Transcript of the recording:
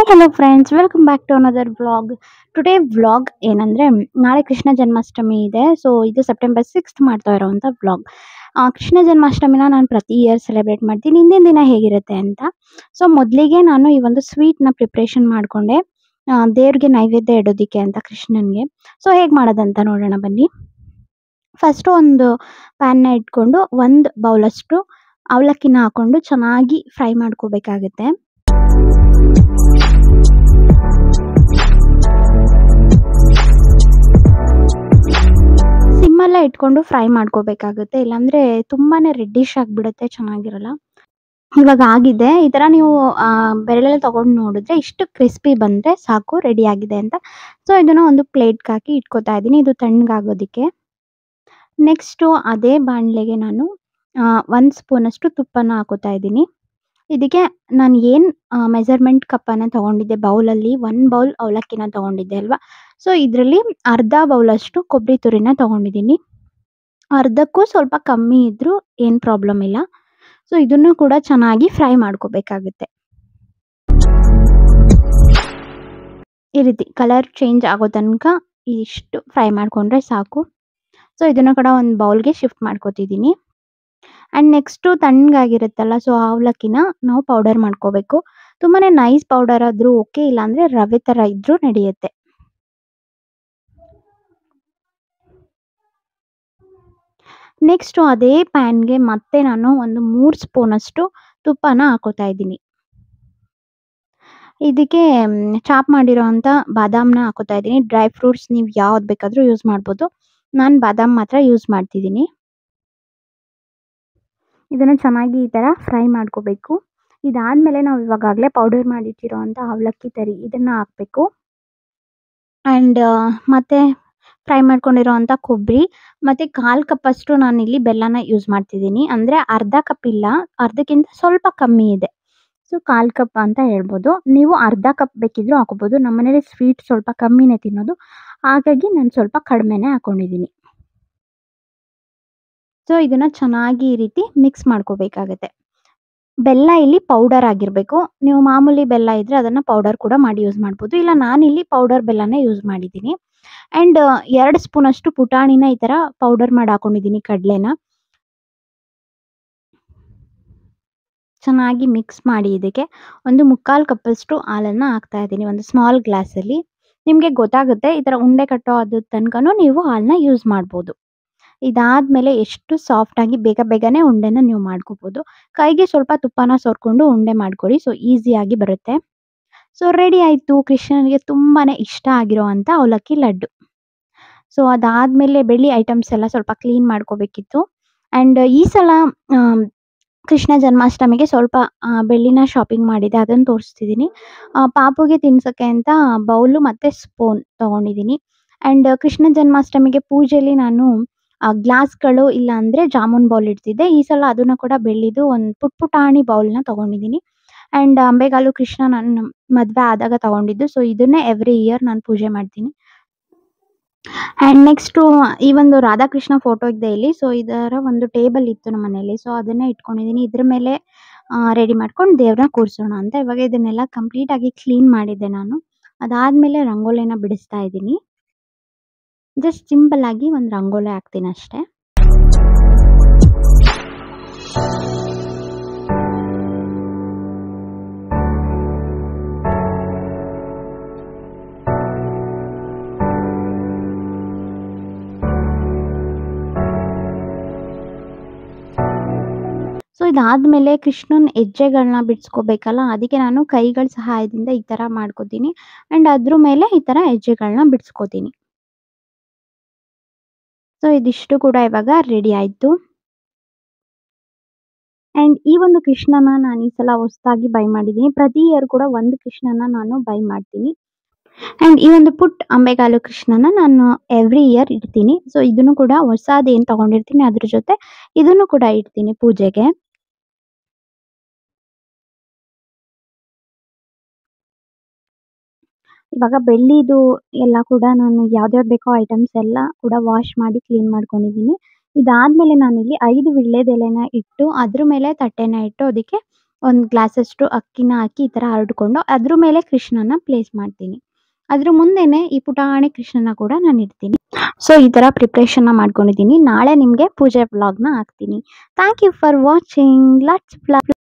hello friends welcome back to another vlog today vlog ಏನಂದರೆ ನಾಳೆ ಕೃಷ್ಣ ಜನ್ಮಾಷ್ಟಮಿ ಇದೆ ಸೊ ಇದು ಸೆಪ್ಟೆಂಬರ್ ಸಿಕ್ಸ್ತ್ ಮಾಡ್ತಾ ಇರೋವಂಥ ವ್ಲಾಗ್ ಕೃಷ್ಣ ಜನ್ಮಾಷ್ಟಮಿನ ನಾನು ಪ್ರತಿ ಇಯರ್ ಸೆಲೆಬ್ರೇಟ್ ಮಾಡ್ತೀನಿ ಹಿಂದಿನ ದಿನ ಹೇಗಿರುತ್ತೆ ಅಂತ ಸೊ ಮೊದಲಿಗೆ ನಾನು ಈ ಒಂದು ಸ್ವೀಟ್ನ ಪ್ರಿಪ್ರೇಷನ್ ಮಾಡಿಕೊಂಡೆ ದೇವ್ರಿಗೆ ನೈವೇದ್ಯ ಇಡೋದಕ್ಕೆ ಅಂತ ಕೃಷ್ಣನಿಗೆ ಸೊ ಹೇಗೆ ಮಾಡೋದಂತ ನೋಡೋಣ ಬನ್ನಿ ಫಸ್ಟು ಒಂದು ಪ್ಯಾನ್ನ ಇಟ್ಕೊಂಡು ಒಂದು ಬೌಲಷ್ಟು ಅವಲಕ್ಕಿನ ಹಾಕೊಂಡು ಚೆನ್ನಾಗಿ ಫ್ರೈ ಮಾಡ್ಕೋಬೇಕಾಗುತ್ತೆ ಸಿಮ್ಮಲ್ಲೇ ಇಟ್ಕೊಂಡು ಫ್ರೈ ಮಾಡ್ಕೋಬೇಕಾಗುತ್ತೆ ಇಲ್ಲಾಂದ್ರೆ ತುಂಬಾನೇ ರೆಡ್ಡಿಶ್ ಆಗಿಬಿಡುತ್ತೆ ಚೆನ್ನಾಗಿರಲ್ಲ ಇವಾಗ ಆಗಿದೆ ಈ ಥರ ನೀವು ಬೆರಳೆಲ್ಲ ತಗೊಂಡು ನೋಡಿದ್ರೆ ಇಷ್ಟು ಕ್ರಿಸ್ಪಿ ಬಂದರೆ ಸಾಕು ರೆಡಿ ಆಗಿದೆ ಅಂತ ಸೊ ಇದನ್ನು ಒಂದು ಪ್ಲೇಟ್ಗೆ ಹಾಕಿ ಇಟ್ಕೋತಾ ಇದ್ದೀನಿ ಇದು ತಣ್ಣಗಾಗೋದಕ್ಕೆ ನೆಕ್ಸ್ಟು ಅದೇ ಬಾಣಲೆಗೆ ನಾನು ಒಂದು ಸ್ಪೂನಷ್ಟು ತುಪ್ಪನ ಹಾಕೋತಾ ಇದ್ದೀನಿ ಇದಕ್ಕೆ ನಾನು ಏನು ಮೆಜರ್ಮೆಂಟ್ ಕಪ್ಪನ್ನು ತೊಗೊಂಡಿದ್ದೆ ಬೌಲಲ್ಲಿ ಒಂದು ಬೌಲ್ ಅವಲಕ್ಕಿನ ತೊಗೊಂಡಿದ್ದೆ ಅಲ್ವಾ ಸೊ ಇದರಲ್ಲಿ ಅರ್ಧ ಬೌಲಷ್ಟು ಕೊಬ್ಬರಿ ತುರಿನ ತೊಗೊಂಡಿದ್ದೀನಿ ಅರ್ಧಕ್ಕೂ ಸ್ವಲ್ಪ ಕಮ್ಮಿ ಇದ್ದರೂ ಏನು ಪ್ರಾಬ್ಲಮ್ ಇಲ್ಲ ಸೊ ಇದನ್ನು ಕೂಡ ಚೆನ್ನಾಗಿ ಫ್ರೈ ಮಾಡ್ಕೋಬೇಕಾಗುತ್ತೆ ಈ ರೀತಿ ಕಲರ್ ಚೇಂಜ್ ಆಗೋ ತನಕ ಇಷ್ಟು ಫ್ರೈ ಮಾಡಿಕೊಂಡ್ರೆ ಸಾಕು ಸೊ ಇದನ್ನು ಕೂಡ ಒಂದು ಬೌಲ್ಗೆ ಶಿಫ್ಟ್ ಮಾಡ್ಕೋತಿದ್ದೀನಿ ಆ್ಯಂಡ್ ನೆಕ್ಸ್ಟು ತಣ್ಣಗಾಗಿರುತ್ತಲ್ಲ ಸೊ ಅವಲಕ್ಕಿನ ನಾವು ಪೌಡರ್ ಮಾಡ್ಕೋಬೇಕು ತುಂಬಾ ನೈಸ್ ಪೌಡರ್ ಆದರೂ ಓಕೆ ಇಲ್ಲಾಂದರೆ ರವೆ ಥರ ಇದ್ದರೂ ನಡೆಯುತ್ತೆ ನೆಕ್ಸ್ಟು ಅದೇ ಪ್ಯಾನ್ಗೆ ಮತ್ತೆ ನಾನು ಒಂದು ಮೂರು ಸ್ಪೂನಷ್ಟು ತುಪ್ಪನ ಹಾಕೋತಾ ಇದ್ದೀನಿ ಇದಕ್ಕೆ ಚಾಪ್ ಮಾಡಿರೋ ಅಂಥ ಬಾದಾಮನ್ನ ಹಾಕೋತಾ ಇದ್ದೀನಿ ಡ್ರೈ ಫ್ರೂಟ್ಸ್ ನೀವು ಯಾವ್ದು ಬೇಕಾದರೂ ಯೂಸ್ ಮಾಡ್ಬೋದು ನಾನು ಬಾದಾಮ್ ಮಾತ್ರ ಯೂಸ್ ಮಾಡ್ತಿದ್ದೀನಿ ಇದನ್ನು ಚೆನ್ನಾಗಿ ಈ ಥರ ಫ್ರೈ ಮಾಡ್ಕೋಬೇಕು ಇದಾದಮೇಲೆ ನಾವು ಇವಾಗಲೇ ಪೌಡರ್ ಮಾಡಿಟ್ಟಿರೋ ಅಂಥ ಅವಲಕ್ಕಿ ತರಿ ಇದನ್ನು ಹಾಕಬೇಕು ಆ್ಯಂಡ್ ಮತ್ತು ಫ್ರೈ ಮಾಡ್ಕೊಂಡಿರೋ ಅಂಥ ಕೊಬ್ಬರಿ ಮತ್ತು ಕಾಲು ಕಪ್ಪಷ್ಟು ನಾನಿಲ್ಲಿ ಬೆಲ್ಲನ ಯೂಸ್ ಮಾಡ್ತಿದ್ದೀನಿ ಅಂದರೆ ಅರ್ಧ ಕಪ್ ಇಲ್ಲ ಅರ್ಧಕ್ಕಿಂತ ಸ್ವಲ್ಪ ಕಮ್ಮಿ ಇದೆ ಸೊ ಕಾಲು ಕಪ್ ಅಂತ ಹೇಳ್ಬೋದು ನೀವು ಅರ್ಧ ಕಪ್ ಬೇಕಿದ್ದರೂ ಹಾಕೋಬೋದು ನಮ್ಮ ಮನೇಲಿ ಸ್ವೀಟ್ ಸ್ವಲ್ಪ ಕಮ್ಮಿನೇ ತಿನ್ನೋದು ಹಾಗಾಗಿ ನಾನು ಸ್ವಲ್ಪ ಕಡಿಮೆನೇ ಹಾಕ್ಕೊಂಡಿದ್ದೀನಿ ಸೊ ಇದನ್ನು ಚೆನ್ನಾಗಿ ಈ ರೀತಿ ಮಿಕ್ಸ್ ಮಾಡ್ಕೋಬೇಕಾಗತ್ತೆ ಬೆಲ್ಲ ಇಲ್ಲಿ ಪೌಡರ್ ಆಗಿರಬೇಕು ನೀವು ಮಾಮೂಲಿ ಬೆಲ್ಲ ಇದ್ದರೆ ಅದನ್ನು ಪೌಡರ್ ಕೂಡ ಮಾಡಿ ಯೂಸ್ ಮಾಡ್ಬೋದು ಇಲ್ಲ ನಾನಿಲ್ಲಿ ಪೌಡರ್ ಬೆಲ್ಲನೇ ಯೂಸ್ ಮಾಡಿದ್ದೀನಿ ಆ್ಯಂಡ್ ಎರಡು ಸ್ಪೂನಷ್ಟು ಪುಟಾಣಿನ ಈ ಥರ ಪೌಡರ್ ಮಾಡಿ ಹಾಕೊಂಡಿದ್ದೀನಿ ಕಡಲೆನ ಚೆನ್ನಾಗಿ ಮಿಕ್ಸ್ ಮಾಡಿ ಇದಕ್ಕೆ ಒಂದು ಮುಕ್ಕಾಲು ಕಪ್ಪಷ್ಟು ಹಾಲನ್ನು ಹಾಕ್ತಾ ಇದ್ದೀನಿ ಒಂದು ಸ್ಮಾಲ್ ಗ್ಲಾಸಲ್ಲಿ ನಿಮಗೆ ಗೊತ್ತಾಗುತ್ತೆ ಈ ಥರ ಉಂಡೆ ಕಟ್ಟೋ ಅದು ತನಕನೂ ನೀವು ಹಾಲನ್ನ ಯೂಸ್ ಮಾಡ್ಬೋದು ಇದಾದಮೇಲೆ ಎಷ್ಟು ಸಾಫ್ಟಾಗಿ ಬೇಗ ಬೇಗನೆ ಉಂಡೆನ ನೀವು ಮಾಡ್ಕೋಬೋದು ಕೈಗೆ ಸ್ವಲ್ಪ ತುಪ್ಪನ ಸೋರ್ಕೊಂಡು ಉಂಡೆ ಮಾಡ್ಕೊಳ್ಳಿ ಸೊ ಈಸಿಯಾಗಿ ಬರುತ್ತೆ ಸೊ ರೆಡಿ ಆಯಿತು ಕೃಷ್ಣನಿಗೆ ತುಂಬಾ ಇಷ್ಟ ಆಗಿರೋ ಅಂಥ ಅವಲಕ್ಕಿ ಲಡ್ಡು ಸೊ ಅದಾದಮೇಲೆ ಬೆಳ್ಳಿ ಐಟಮ್ಸ್ ಎಲ್ಲ ಸ್ವಲ್ಪ ಕ್ಲೀನ್ ಮಾಡ್ಕೋಬೇಕಿತ್ತು ಆ್ಯಂಡ್ ಈ ಸಲ ಕೃಷ್ಣ ಜನ್ಮಾಷ್ಟಮಿಗೆ ಸ್ವಲ್ಪ ಬೆಳ್ಳಿನ ಶಾಪಿಂಗ್ ಮಾಡಿದೆ ಅದನ್ನು ತೋರಿಸ್ತಿದ್ದೀನಿ ಪಾಪುಗೆ ತಿನ್ಸೋಕ್ಕೆ ಅಂತ ಬೌಲು ಮತ್ತು ಸ್ಪೂನ್ ತೊಗೊಂಡಿದ್ದೀನಿ ಆ್ಯಂಡ್ ಕೃಷ್ಣ ಜನ್ಮಾಷ್ಟಮಿಗೆ ಪೂಜೆಯಲ್ಲಿ ನಾನು ಗ್ಲಾಸ್ಗಳು ಇಲ್ಲ ಅಂದರೆ ಜಾಮೂನ್ ಬೌಲ್ ಇಡ್ತಿದ್ದೆ ಈ ಸಲ ಅದನ್ನು ಕೂಡ ಬೆಳ್ಳಿದು ಒಂದು ಪುಟ್ ಪುಟಾಣಿ ಬೌಲ್ನ ತೊಗೊಂಡಿದ್ದೀನಿ ಆ್ಯಂಡ್ ಅಂಬೆಗಾಲು ಕೃಷ್ಣ ನಾನು ಮದುವೆ ಆದಾಗ ತೊಗೊಂಡಿದ್ದು ಸೊ ಇದನ್ನೇ ಎವ್ರಿ ಇಯರ್ ನಾನು ಪೂಜೆ ಮಾಡ್ತೀನಿ ಆ್ಯಂಡ್ ನೆಕ್ಸ್ಟು ಈ ಒಂದು ರಾಧಾಕೃಷ್ಣ ಫೋಟೋ ಇದೆ ಇಲ್ಲಿ ಸೊ ಇದರ ಒಂದು ಟೇಬಲ್ ಇತ್ತು ನಮ್ಮ ಮನೇಲಿ ಸೊ ಅದನ್ನೇ ಇಟ್ಕೊಂಡಿದ್ದೀನಿ ಇದ್ರ ಮೇಲೆ ರೆಡಿ ಮಾಡ್ಕೊಂಡು ದೇವ್ರನ್ನ ಕೂರಿಸೋಣ ಅಂತ ಇವಾಗ ಇದನ್ನೆಲ್ಲ ಕಂಪ್ಲೀಟಾಗಿ ಕ್ಲೀನ್ ಮಾಡಿದ್ದೆ ನಾನು ಅದಾದಮೇಲೆ ರಂಗೋಲಿನ ಬಿಡಿಸ್ತಾ ಇದ್ದೀನಿ ಜಸ್ಟ್ ಸಿಂಪಲ್ ಆಗಿ ಒಂದು ರಂಗೋಲಿ ಹಾಕ್ತೀನಿ ಅಷ್ಟೇ ಸೊ ಇದಾದಮೇಲೆ ಕೃಷ್ಣನ ಹೆಜ್ಜೆಗಳನ್ನ ಬಿಡಿಸ್ಕೋಬೇಕಲ್ಲ ಅದಕ್ಕೆ ನಾನು ಕೈಗಳ ಸಹಾಯದಿಂದ ಈ ಥರ ಮಾಡ್ಕೋತೀನಿ ಆ್ಯಂಡ್ ಅದ್ರ ಮೇಲೆ ಈ ಥರ ಹೆಜ್ಜೆಗಳನ್ನ ಬಿಡಿಸ್ಕೋತೀನಿ ಸೊ ಇದಿಷ್ಟು ಕೂಡ ಇವಾಗ ರೆಡಿ ಆಯಿತು ಆ್ಯಂಡ್ ಈ ಒಂದು ಕೃಷ್ಣನ ನಾನು ಈ ಸಲ ಹೊಸದಾಗಿ ಬೈ ಮಾಡಿದ್ದೀನಿ ಪ್ರತಿ ಇಯರ್ ಕೂಡ ಒಂದು ಕೃಷ್ಣನ ನಾನು ಬೈ ಮಾಡ್ತೀನಿ ಆ್ಯಂಡ್ ಈ ಒಂದು ಪುಟ್ ಅಂಬೆಗಾಲು ಕೃಷ್ಣನ ನಾನು ಎವ್ರಿ ಇಯರ್ ಇಡ್ತೀನಿ ಸೊ ಇದನ್ನು ಕೂಡ ಹೊಸದು ಏನು ತೊಗೊಂಡಿರ್ತೀನಿ ಅದ್ರ ಜೊತೆ ಇದನ್ನು ಕೂಡ ಇಡ್ತೀನಿ ಪೂಜೆಗೆ ಇವಾಗ ಬೆಳ್ಳಿದು ಎಲ್ಲ ಕೂಡ ನಾನು ಯಾವ್ದ್ಯಾವ್ದು ಬೇಕೋ ಐಟಮ್ಸ್ ಎಲ್ಲ ಕೂಡ ವಾಶ್ ಮಾಡಿ ಕ್ಲೀನ್ ಮಾಡ್ಕೊಂಡಿದ್ದೀನಿ ಇದಾದಮೇಲೆ ನಾನಿಲ್ಲಿ ಐದು ವೀಳ್ಯದೆಲೆನ ಇಟ್ಟು ಅದ್ರ ಮೇಲೆ ತಟ್ಟೆನ ಇಟ್ಟು ಅದಕ್ಕೆ ಒಂದು ಗ್ಲಾಸಷ್ಟು ಅಕ್ಕಿನ ಹಾಕಿ ಈ ಥರ ಹರಡ್ಕೊಂಡು ಅದ್ರ ಮೇಲೆ ಕೃಷ್ಣನ ಪ್ಲೇಸ್ ಮಾಡ್ತೀನಿ ಅದ್ರ ಮುಂದೆನೆ ಈ ಪುಟಾಣಿ ಕೃಷ್ಣನ ಕೂಡ ನಾನು ಇಡ್ತೀನಿ ಸೊ ಈ ಥರ ಪ್ರಿಪ್ರೇಷನ್ನ ಮಾಡ್ಕೊಂಡಿದ್ದೀನಿ ನಾಳೆ ನಿಮಗೆ ಪೂಜೆ ವ್ಲಾಗ್ನ ಹಾಕ್ತೀನಿ thank you for watching lots